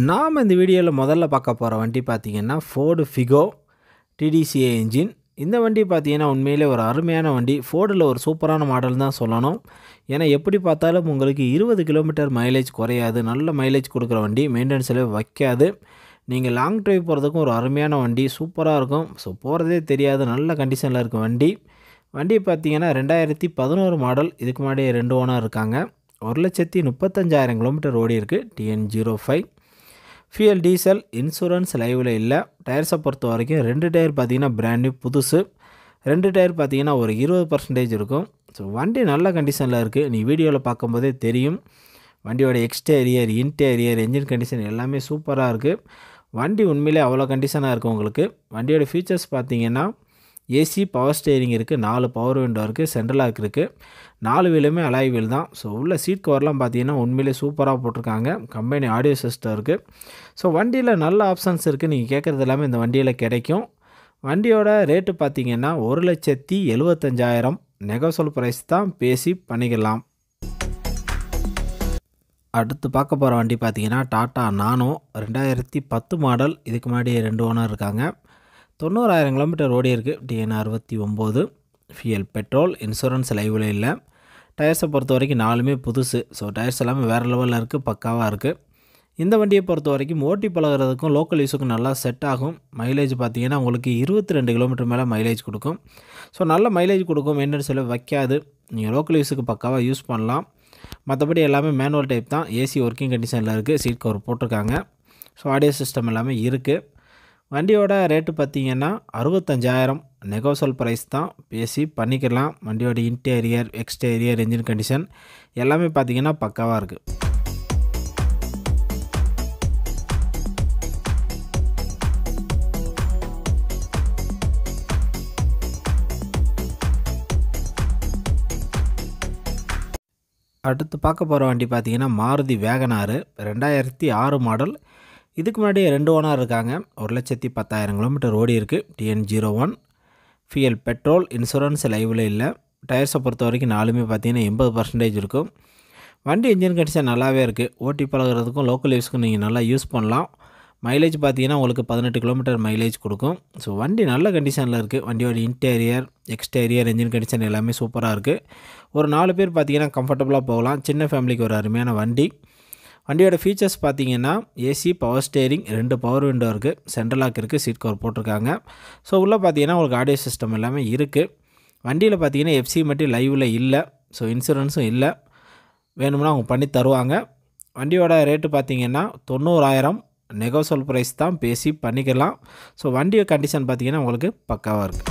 நாம் இந்த வீடியோவில் முதல்ல பார்க்க போகிற வண்டி பார்த்திங்கன்னா ஃபோர்டு ஃபிகோ டிடிசிஏ இன்ஜின் இந்த வண்டி பார்த்தீங்கன்னா உண்மையிலே ஒரு அருமையான வண்டி ஃபோர்டில் ஒரு சூப்பரான மாடல் தான் சொல்லணும் ஏன்னா எப்படி பார்த்தாலும் உங்களுக்கு இருபது கிலோமீட்டர் மைலேஜ் குறையாது நல்ல மைலேஜ் கொடுக்குற வண்டி மெயின்டெனன்ஸில் வைக்காது நீங்கள் லாங் ட்ரைவ் போகிறதுக்கும் ஒரு அருமையான வண்டி சூப்பராக இருக்கும் ஸோ போகிறதே தெரியாது நல்ல கண்டிஷனில் இருக்க வண்டி வண்டி பார்த்தீங்கன்னா ரெண்டாயிரத்தி பதினோரு மாடல் இதுக்கு முன்னாடி ரெண்டு ஓனர் இருக்காங்க ஒரு லட்சத்தி முப்பத்தஞ்சாயிரம் கிலோமீட்டர் ஓடி இருக்குது TN zero five fuel diesel insurance லைவில் இல்லை டயர்ஸை பொறுத்த வரைக்கும் ரெண்டு டயர் பார்த்தீங்கன்னா பிராண்ட் நியூ புதுசு ரெண்டு டயர் பார்த்தீங்கன்னா ஒரு இருபது பர்சன்டேஜ் இருக்கும் ஸோ வண்டி நல்ல கண்டிஷனில் இருக்குது நீ வீடியோவில் பார்க்கும்போதே தெரியும் வண்டியோட எக்ஸ்டேரியர் இன்டேரியர் என்ஜின் கண்டிஷன் எல்லாமே சூப்பராக இருக்குது வண்டி உண்மையிலே அவ்வளோ கண்டிஷனாக இருக்குது உங்களுக்கு வண்டியோட ஃபீச்சர்ஸ் பார்த்தீங்கன்னா ஏசி பவர் ஸ்டேரிங் இருக்குது நாலு பவர் விண்டோ இருக்குது சென்ட்ரல் லாக் இருக்குது நாலு வீலுமே அலாய் வீல் தான் ஸோ உள்ள சீட் கவர்லாம் பார்த்தீங்கன்னா உண்மையிலே சூப்பராக போட்டிருக்காங்க கம்பெனி ஆடியோ சிஸ்டம் இருக்குது ஸோ வண்டியில் நல்ல ஆப்ஷன்ஸ் இருக்குது நீங்கள் கேட்குறது எல்லாமே இந்த வண்டியில் கிடைக்கும் வண்டியோட ரேட்டு பார்த்தீங்கன்னா ஒரு லட்சத்தி எழுபத்தஞ்சாயிரம் நெகோசல் ப்ரைஸ் தான் பேசி பண்ணிக்கலாம் அடுத்து பார்க்க போகிற வண்டி பார்த்தீங்கன்னா டாட்டா நானோ ரெண்டாயிரத்தி பத்து மாடல் இதுக்கு முன்னாடி ரெண்டு ஓனர் இருக்காங்க தொண்ணூறாயிரம் கிலோமீட்டர் ஓடி இருக்குது டிஎன் அறுபத்தி ஒம்பது ஃபியல் பெட்ரோல் இன்சூரன்ஸ் லைவில் இல்லை டயர்ஸை பொறுத்த வரைக்கும் நாலுமே புதுசு ஸோ டயர்ஸ் எல்லாமே வேறு லெவலில் இருக்குது பக்காவாக இருக்குது இந்த வண்டியை பொறுத்த வரைக்கும் ஓட்டி பழகிறதுக்கும் லோக்கல் யூஸுக்கும் நல்லா செட் ஆகும் மைலேஜ் பார்த்தீங்கன்னா உங்களுக்கு இருபத்தி ரெண்டு கிலோமீட்டர் மேலே மைலேஜ் கொடுக்கும் ஸோ நல்ல மைலேஜ் கொடுக்கும் மெயின்டெனன்ஸ் எல்லாம் வைக்காது நீங்கள் லோக்கல் யூஸுக்கு பக்காவாக யூஸ் பண்ணலாம் மற்றபடி எல்லாமே மேனுவல் டைப் தான் ஏசி ஒர்க்கிங் கண்டிஷனில் இருக்குது சீட் கவர் போட்டிருக்காங்க ஸோ ஆடியோ சிஸ்டம் எல்லாமே இருக்குது வண்டியோட ரேட்டு பார்த்தீங்கன்னா அறுபத்தஞ்சாயிரம் நெகோசல் ப்ரைஸ் தான் பேசி பண்ணிக்கலாம் வண்டியோட இன்டீரியர் எக்ஸ்டீரியர் என்ஜின் கண்டிஷன் எல்லாமே பார்த்தீங்கன்னா பக்காவாக இருக்குது அடுத்து பார்க்க போகிற வண்டி பார்த்தீங்கன்னா மாருதி வேகனாரு ரெண்டாயிரத்தி ஆறு மாடல் இதுக்கு முன்னாடி ரெண்டு ஓனர் இருக்காங்க ஒரு லட்சத்தி பத்தாயிரம் கிலோமீட்டர் ஓடி இருக்குது TN zero one fuel petrol insurance லைவில் இல்லை டயர்ஸை பொறுத்த வரைக்கும் நாலுமே பார்த்தீங்கன்னா எண்பது பர்சன்டேஜ் இருக்கும் வண்டி இன்ஜின் கண்டிஷன் நல்லாவே இருக்குது ஓட்டி பழகிறதுக்கும் லோக்கல் யூஸ்க்கும் நீங்கள் நல்லா யூஸ் பண்ணலாம் மைலேஜ் பார்த்தீங்கன்னா உங்களுக்கு பதினெட்டு கிலோமீட்டர் மைலேஜ் கொடுக்கும் ஸோ வண்டி நல்ல கண்டிஷனில் இருக்குது வண்டியோட இன்டீரியர் எக்ஸ்டீரியர் என்ஜின் கண்டிஷன் எல்லாமே சூப்பராக இருக்குது ஒரு நாலு பேர் பார்த்தீங்கன்னா கம்ஃபர்டபுளாக போகலாம் சின்ன ஃபேமிலிக்கு ஒரு அருமையான வண்டி வண்டியோட ஃபீச்சர்ஸ் பார்த்தீங்கன்னா ஏசி பவர் ஸ்டேரிங் ரெண்டு பவர் விண்டோ இருக்குது சென்ட்ரல் லாக் இருக்குது சீட் கவர் போட்டிருக்காங்க ஸோ உள்ளே பார்த்தீங்கன்னா உங்களுக்கு ஆடியோ சிஸ்டம் எல்லாமே இருக்குது வண்டியில் பார்த்தீங்கன்னா எஃப்சி மட்டும் லைவில் இல்லை ஸோ இன்சூரன்ஸும் இல்லை வேணும்னா அவங்க பண்ணி தருவாங்க வண்டியோட ரேட்டு பார்த்தீங்கன்னா தொண்ணூறாயிரம் நெகோசல் ப்ரைஸ் தான் பேசி பண்ணிக்கலாம் ஸோ வண்டியோட கண்டிஷன் பார்த்தீங்கன்னா உங்களுக்கு பக்காவாக இருக்குது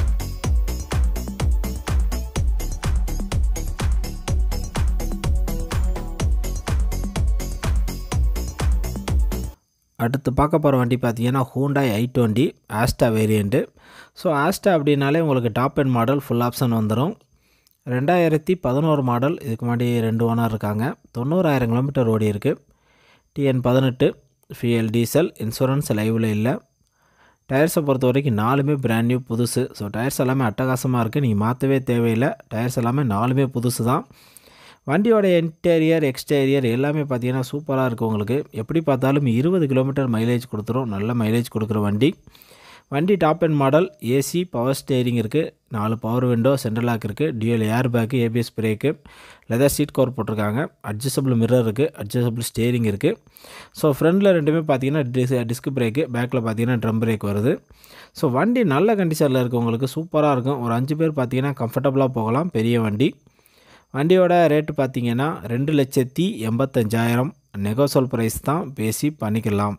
அடுத்து பார்க்க போகிற வண்டி பார்த்தீங்கன்னா Hyundai i twenty Asta variant so Asta அப்படின்னாலே உங்களுக்கு top end model full option வந்துடும் ரெண்டாயிரத்தி பதினோரு மாடல் இதுக்கு முன்னாடி ரெண்டு ஓனர் இருக்காங்க தொண்ணூறாயிரம் கிலோமீட்டர் ஓடி இருக்குது டிஎன் பதினெட்டு ஃபியல் டீசல் இன்சூரன்ஸ் லைவில் இல்லை டயர்ஸை பொறுத்த வரைக்கும் நாலுமே பிராண்ட் நியூ புதுசு ஸோ டயர்ஸ் எல்லாமே அட்டகாசமாக இருக்குது நீங்கள் மாற்றவே தேவையில்லை டயர்ஸ் எல்லாமே நாலுமே புதுசு தான் வண்டியோட இன்டீரியர் எக்ஸ்டீரியர் எல்லாமே பார்த்தீங்கன்னா சூப்பராக இருக்குது உங்களுக்கு எப்படி பார்த்தாலும் இருபது கிலோமீட்டர் மைலேஜ் கொடுத்துரும் நல்ல மைலேஜ் கொடுக்குற வண்டி வண்டி top end model AC power steering இருக்குது நாலு பவர் விண்டோ சென்ட்ரல் லாக் இருக்குது dual air bag ABS brake leather seat cover போட்டிருக்காங்க அட்ஜஸ்டபிள் மிரர் இருக்குது அட்ஜஸ்டபிள் ஸ்டேரிங் இருக்குது ஸோ ஃப்ரண்டில் ரெண்டுமே பார்த்தீங்கன்னா டிஸ் டிஸ்க் பிரேக்கு பேக்கில் பார்த்தீங்கன்னா ட்ரம் பிரேக் வருது ஸோ வண்டி நல்ல கண்டிஷனில் இருக்குது உங்களுக்கு சூப்பராக இருக்கும் ஒரு அஞ்சு பேர் பார்த்தீங்கன்னா கம்ஃபர்டபுளாக போகலாம் பெரிய வண்டி வண்டியோட ரேட்டு பார்த்தீங்கன்னா ரெண்டு லட்சத்தி எண்பத்தஞ்சாயிரம் நெகோசல் ப்ரைஸ் தான் பேசி பண்ணிக்கலாம்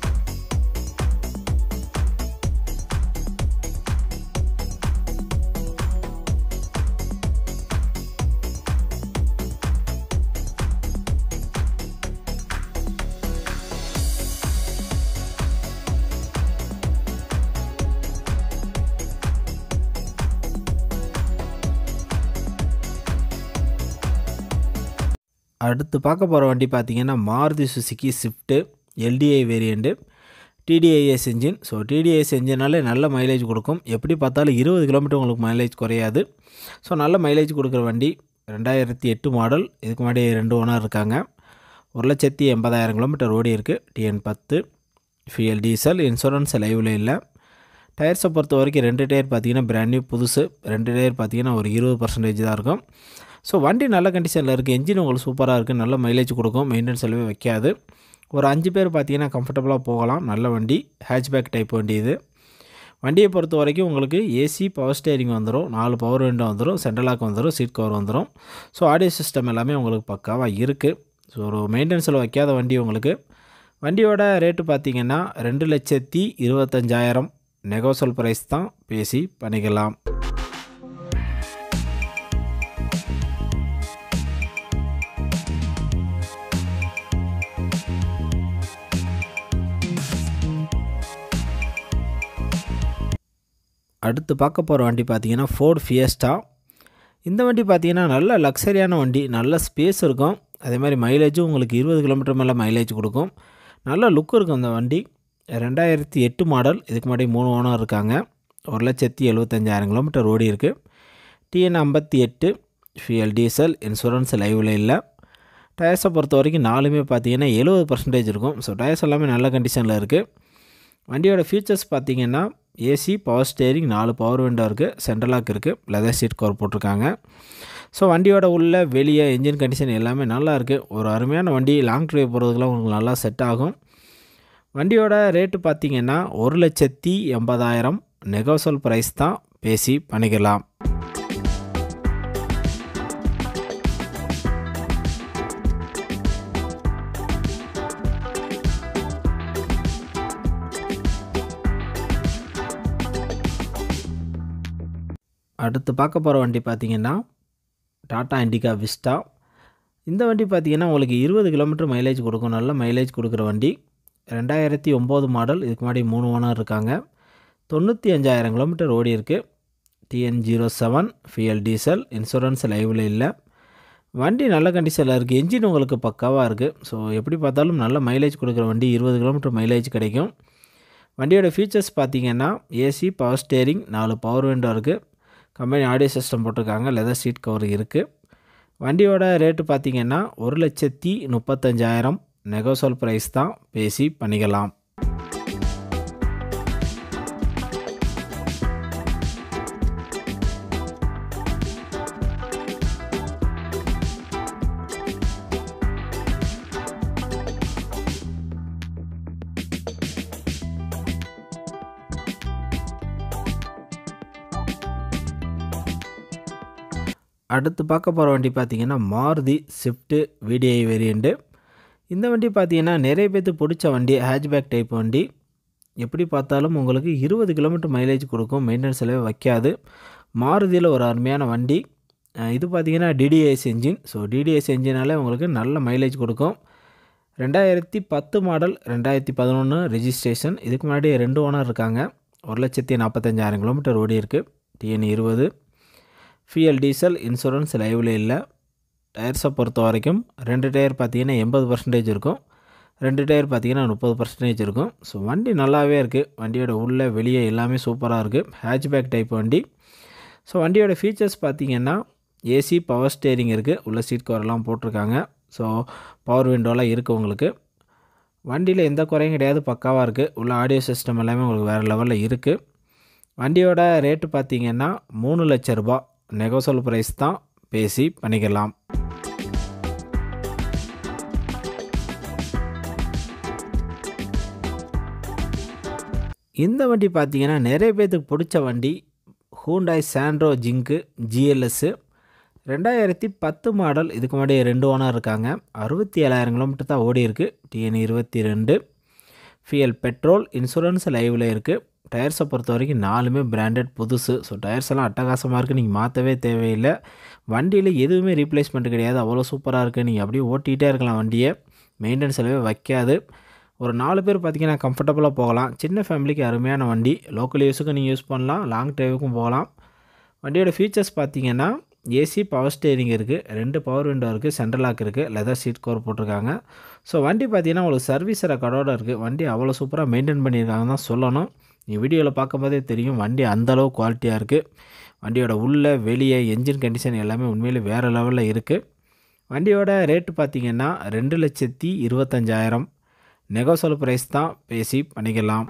அடுத்து பார்க்க போகிற வண்டி பார்த்திங்கன்னா Maruti Suzuki Swift LDI variant DDIS engine so DDIS என்ஜினாலே நல்ல மைலேஜ் கொடுக்கும் எப்படி பார்த்தாலும் இருபது கிலோமீட்டர் உங்களுக்கு மைலேஜ் குறையாது ஸோ நல்ல மைலேஜ் கொடுக்குற வண்டி ரெண்டாயிரத்தி எட்டு மாடல் இதுக்கு முன்னாடி ரெண்டு ஓனர் இருக்காங்க ஒரு லட்சத்தி எண்பதாயிரம் கிலோமீட்டர் ஓடி இருக்குது டிஎன் பத்து ஃபியல் டீசல் இன்சூரன்ஸ் லைவில் இல்லை டயர்ஸை பொறுத்த வரைக்கும் ரெண்டு டயர் பார்த்தீங்கன்னா பிராண்ட் நியூ புதுசு ரெண்டு டயர் பார்த்தீங்கன்னா ஒரு இருபது பர்சன்டேஜ் தான் இருக்கும் ஸோ வண்டி நல்ல கண்டிஷனில் இருக்குது என்ஜின் உங்களுக்கு சூப்பராக இருக்குது நல்ல மைலேஜ் கொடுக்கும் மெயின்டெனன்ஸ் செலவே வைக்காது ஒரு அஞ்சு பேர் பார்த்தீங்கன்னா கம்ஃபர்டபுளாக போகலாம் நல்ல வண்டி ஹேட்ச்பேக் டைப் வண்டி இது வண்டியை பொறுத்த வரைக்கும் உங்களுக்கு ஏசி பவர் ஸ்டேரிங் வந்துடும் நாலு பவர் விண்டோ வந்துடும் சென்ட்ரலாக் வந்துடும் சீட் கவர் வந்துடும் ஸோ ஆடியோ சிஸ்டம் எல்லாமே உங்களுக்கு பக்காவாக இருக்குது ஸோ ஒரு மெயின்டெனன்ஸில் வைக்காத வண்டி உங்களுக்கு வண்டியோட ரேட்டு பார்த்தீங்கன்னா ரெண்டு லட்சத்தி இருபத்தஞ்சாயிரம் நெகோசல் ப்ரைஸ் தான் பேசி பண்ணிக்கலாம் அடுத்து பார்க்க போகிற வண்டி பார்த்தீங்கன்னா ஃபோர்ட் ஃபியஸ்டா இந்த வண்டி பார்த்தீங்கன்னா நல்ல லக்ஸரியான வண்டி நல்ல ஸ்பேஸ் இருக்கும் அதே மாதிரி மைலேஜும் உங்களுக்கு இருபது கிலோமீட்டர் மேலே மைலேஜ் கொடுக்கும் நல்ல லுக் இருக்கும் அந்த வண்டி ரெண்டாயிரத்தி எட்டு மாடல் இதுக்கு முன்னாடி மூணு ஓனர் இருக்காங்க ஒரு லட்சத்தி எழுபத்தஞ்சாயிரம் கிலோமீட்டர் ஓடி இருக்குது டிஎன் ஐம்பத்தி எட்டு ஃபியல் டீசல் இன்சூரன்ஸ் லைவில் இல்லை டயர்ஸை பொறுத்த வரைக்கும் நாலுமே பார்த்தீங்கன்னா எழுபது பர்சன்டேஜ் இருக்கும் ஸோ டயர்ஸ் எல்லாமே நல்ல கண்டிஷனில் இருக்குது வண்டியோட ஃபீச்சர்ஸ் பார்த்தீங்கன்னா ஏசி பவர் ஸ்டேரிங் நாலு பவர் விண்டோ இருக்குது சென்ட்ரலாக் இருக்குது லெதர் சீட் கவர் போட்டிருக்காங்க ஸோ வண்டியோட உள்ள வெளியே இன்ஜின் கண்டிஷன் எல்லாமே நல்லா இருக்குது ஒரு அருமையான வண்டி லாங் ட்ரைவ் போகிறதுக்குலாம் உங்களுக்கு நல்லா செட் ஆகும் வண்டியோட ரேட்டு பார்த்தீங்கன்னா ஒரு லட்சத்தி எண்பதாயிரம் நெகோசல் ப்ரைஸ் தான் பேசி பண்ணிக்கலாம் அடுத்து பார்க்க போகிற வண்டி பார்த்திங்கன்னா டாட்டா இண்டிகா விஸ்டா இந்த வண்டி பார்த்திங்கன்னா உங்களுக்கு இருபது கிலோமீட்டர் மைலேஜ் கொடுக்கும் நல்ல மைலேஜ் கொடுக்குற வண்டி ரெண்டாயிரத்தி ஒம்பது மாடல் இதுக்கு முன்னாடி மூணு ஓனர் இருக்காங்க தொண்ணூற்றி அஞ்சாயிரம் கிலோமீட்டர் ஓடி இருக்குது TN zero seven fuel diesel insurance லைவில் இல்லை வண்டி நல்ல கண்டிஷனில் இருக்குது என்ஜின் உங்களுக்கு பக்காவாக இருக்குது ஸோ எப்படி பார்த்தாலும் நல்ல மைலேஜ் கொடுக்குற வண்டி இருபது கிலோமீட்டர் மைலேஜ் கிடைக்கும் வண்டியோட ஃபீச்சர்ஸ் பார்த்திங்கன்னா ஏசி பவர் ஸ்டேரிங் நாலு பவர் விண்டோ இருக்குது கம்பெனி ஆடியோ சிஸ்டம் போட்டிருக்காங்க லெதர் சீட் கவர் இருக்குது வண்டியோட ரேட்டு பார்த்திங்கன்னா ஒரு லட்சத்தி முப்பத்தஞ்சாயிரம் நெகோசல் ப்ரைஸ் தான் பேசி பண்ணிக்கலாம் அடுத்து பார்க்க போகிற வண்டி பார்த்திங்கன்னா மாருதி ஸ்விஃப்ட்டு விடிஐ வேரியண்ட்டு இந்த வண்டி பார்த்திங்கன்னா நிறைய பேர்த்து பிடிச்ச வண்டி ஹேட்ச்பேக் டைப் வண்டி எப்படி பார்த்தாலும் உங்களுக்கு இருபது கிலோமீட்டர் மைலேஜ் கொடுக்கும் மெயின்டெனன்ஸ் செலவே வைக்காது மாருதியில் ஒரு அருமையான வண்டி இது பார்த்திங்கன்னா டிடிஎஸ் என்ஜின் ஸோ டிடிஎஸ் என்ஜினாலே உங்களுக்கு நல்ல மைலேஜ் கொடுக்கும் ரெண்டாயிரத்தி பத்து மாடல் ரெண்டாயிரத்தி பதினொன்று ரெஜிஸ்ட்ரேஷன் இதுக்கு முன்னாடி ரெண்டு ஓனர் இருக்காங்க ஒரு லட்சத்தி நாற்பத்தஞ்சாயிரம் கிலோமீட்டர் ஓடி இருக்குது டிஎன் இருபது ஃபியல் டீசல் இன்சூரன்ஸ் லைவில் இல்லை டயர்ஸை பொறுத்த வரைக்கும் ரெண்டு டயர் பார்த்தீங்கன்னா எண்பது பர்சன்டேஜ் இருக்கும் ரெண்டு டயர் பார்த்தீங்கன்னா முப்பது பர்சன்டேஜ் இருக்கும் ஸோ வண்டி நல்லாவே இருக்குது வண்டியோட உள்ளே வெளியே எல்லாமே சூப்பராக இருக்குது ஹேட்ச்பேக் டைப் வண்டி ஸோ வண்டியோட ஃபீச்சர்ஸ் பார்த்தீங்கன்னா ஏசி பவர் ஸ்டேரிங் இருக்குது உள்ள சீட் கவர்லாம் போட்டிருக்காங்க ஸோ பவர் விண்டோலாம் இருக்குது உங்களுக்கு வண்டியில் எந்த குறையும் கிடையாது பக்காவாக இருக்குது உள்ள ஆடியோ சிஸ்டம் எல்லாமே உங்களுக்கு வேறு லெவலில் இருக்குது வண்டியோட ரேட்டு பார்த்தீங்கன்னா மூணு லட்ச ரூபா நெகோசல் ப்ரைஸ் தான் பேசி பண்ணிக்கலாம் இந்த வண்டி பார்த்தீங்கன்னா நிறைய பேர்த்துக்கு பிடிச்ச வண்டி ஹூண்டாய் சாண்ட்ரோ ஜிங்கு ஜிஎல்எஸ்ஸு ரெண்டாயிரத்தி பத்து மாடல் இதுக்கு முன்னாடி ரெண்டு ஓனர் இருக்காங்க அறுபத்தி ஏழாயிரம் கிலோமீட்டர் தான் ஓடி இருக்குது டிஎன் இருபத்தி ரெண்டு ஃபியல் பெட்ரோல் இன்சூரன்ஸ் லைவில் இருக்குது டயர்ஸை பொறுத்த வரைக்கும் நாலுமே பிராண்டட் புதுசு ஸோ டயர்ஸ் எல்லாம் அட்டகாசமாக இருக்குது நீங்கள் மாற்றவே தேவையில்லை வண்டியில் எதுவுமே ரீப்ளேஸ்மெண்ட் கிடையாது அவ்வளோ சூப்பராக இருக்குது நீங்கள் அப்படியே ஓட்டிகிட்டே இருக்கலாம் வண்டியை மெயின்டெனன்ஸ் செலவே வைக்காது ஒரு நாலு பேர் பார்த்தீங்கன்னா கம்ஃபர்டபுளாக போகலாம் சின்ன ஃபேமிலிக்கு அருமையான வண்டி லோக்கல் யூஸுக்கும் நீங்கள் யூஸ் பண்ணலாம் லாங் டிரைவுக்கும் போகலாம் வண்டியோட ஃபீச்சர்ஸ் பார்த்தீங்கன்னா ஏசி பவர் ஸ்டேரிங் இருக்குது ரெண்டு பவர் விண்டோ இருக்குது சென்ட்ரல் லாக் இருக்குது லெதர் சீட் கவர் போட்டிருக்காங்க ஸோ வண்டி பார்த்தீங்கன்னா உங்களுக்கு சர்வீஸ் ரெக்கார்டோட இருக்குது வண்டி அவ்வளோ சூப்பராக மெயின்டைன் பண்ணியிருக்காங்க தான் சொல்லணும் நீ வீடியோவில் பார்க்கும்போதே தெரியும் வண்டி அந்தளவு குவாலிட்டியாக இருக்குது வண்டியோட உள்ள வெளியே என்ஜின் கண்டிஷன் எல்லாமே உண்மையிலே வேறு லெவலில் இருக்குது வண்டியோட ரேட்டு பார்த்தீங்கன்னா ரெண்டு லட்சத்தி இருபத்தஞ்சாயிரம் நெகோசல் ப்ரைஸ் தான் பேசி பண்ணிக்கலாம்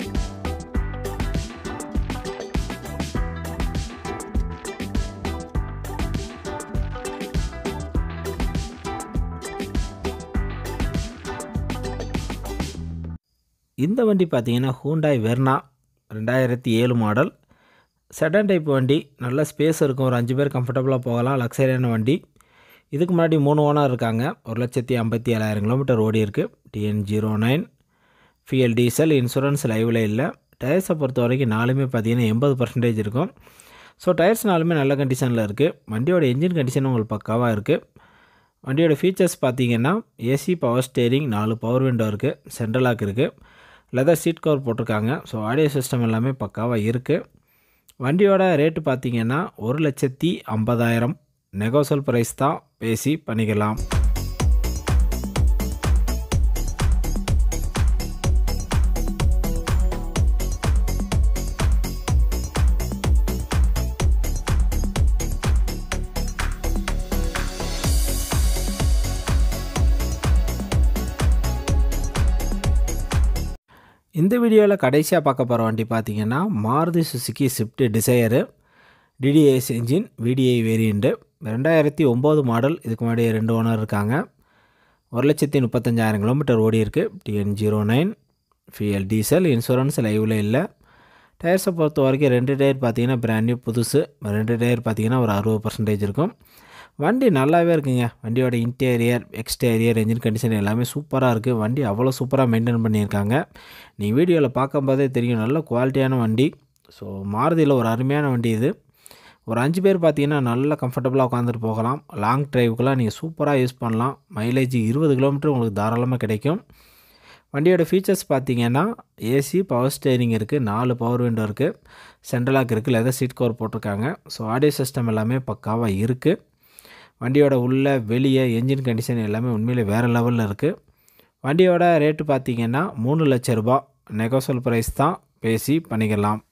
இந்த வண்டி பார்த்தீங்கன்னா ஹூண்டாய் வெர்னா ரெண்டாயிரத்தி ஏழு மாடல் செடன் டைப் வண்டி நல்ல ஸ்பேஸ் இருக்கும் ஒரு அஞ்சு பேர் கம்ஃபர்டபுளாக போகலாம் லக்ஸரியான வண்டி இதுக்கு முன்னாடி மூணு ஓனர் இருக்காங்க ஒரு லட்சத்தி ஐம்பத்தி ஏழாயிரம் கிலோமீட்டர் ஓடி இருக்குது TN zero nine FL diesel insurance லைவில் இல்லை டயர்ஸை பொறுத்த வரைக்கும் நாலுமே பார்த்தீங்கன்னா எண்பது பர்சன்டேஜ் இருக்கும் ஸோ டயர்ஸ் நாலுமே நல்ல கண்டிஷனில் இருக்குது வண்டியோட என்ஜின் கண்டிஷன் உங்களுக்கு பக்காவாக இருக்குது வண்டியோட ஃபீச்சர்ஸ் பார்த்தீங்கன்னா ஏசி பவர் ஸ்டேரிங் நாலு பவர் விண்டோ இருக்குது சென்ட்ரல் லாக் இருக்குது லெதர் சீட் கவர் போட்டிருக்காங்க ஸோ ஆடியோ சிஸ்டம் எல்லாமே பக்காவாக இருக்குது வண்டியோட ரேட்டு பார்த்தீங்கன்னா ஒரு லட்சத்தி ஐம்பதாயிரம் நெகோசல் ப்ரைஸ் தான் பேசி பண்ணிக்கலாம் இந்த வீடியோவில் கடைசியாக பார்க்க போகிற வண்டி பார்த்தீங்கன்னா Maruti Suzuki Swift Dzire DDiS engine VDI variant ரெண்டாயிரத்தி ஒம்பது மாடல் இதுக்கு முன்னாடி ரெண்டு ஓனர் இருக்காங்க ஒரு லட்சத்தி முப்பத்தஞ்சாயிரம் கிலோமீட்டர் ஓடி இருக்குது TN zero nine FL diesel insurance லைவில் இல்லை டயர்ஸை பொறுத்த வரைக்கும் ரெண்டு டயர் பார்த்தீங்கன்னா பிராண்ட் நியூ புதுசு ரெண்டு டயர் பார்த்தீங்கன்னா ஒரு அறுபது பர்சன்டேஜ் இருக்கும் வண்டி நல்லாவே இருக்குங்க வண்டியோட இன்டீரியர் எக்ஸ்டீரியர் என்ஜின் கண்டிஷன் எல்லாமே சூப்பராக இருக்குது வண்டி அவ்வளோ சூப்பராக மெயின்டைன் பண்ணியிருக்காங்க நீங்கள் வீடியோவில் பார்க்கும்போதே தெரியும் நல்ல குவாலிட்டியான வண்டி ஸோ மாருதியில் ஒரு அருமையான வண்டி இது ஒரு அஞ்சு பேர் பார்த்தீங்கன்னா நல்லா கம்ஃபர்டபுளாக உட்காந்துட்டு போகலாம் லாங் ட்ரைவுக்கெலாம் நீங்கள் சூப்பராக யூஸ் பண்ணலாம் மைலேஜ் இருபது கிலோமீட்டர் உங்களுக்கு தாராளமாக கிடைக்கும் வண்டியோட ஃபீச்சர்ஸ் பார்த்தீங்கன்னா ஏசி பவர் ஸ்டேரிங் இருக்குது நாலு பவர் விண்டோ இருக்குது சென்ட்ரலாக் இருக்குது லெதர் சீட் கவர் போட்டிருக்காங்க ஸோ ஆடியோ சிஸ்டம் எல்லாமே பக்காவாக இருக்குது வண்டியோட உள்ள வெளியே என்ஜின் கண்டிஷன் எல்லாமே உண்மையிலே வேறு லெவலில் இருக்குது வண்டியோட ரேட்டு பார்த்தீங்கன்னா மூணு லட்ச ரூபா நெகோசல் ப்ரைஸ் தான் பேசி பண்ணிக்கலாம்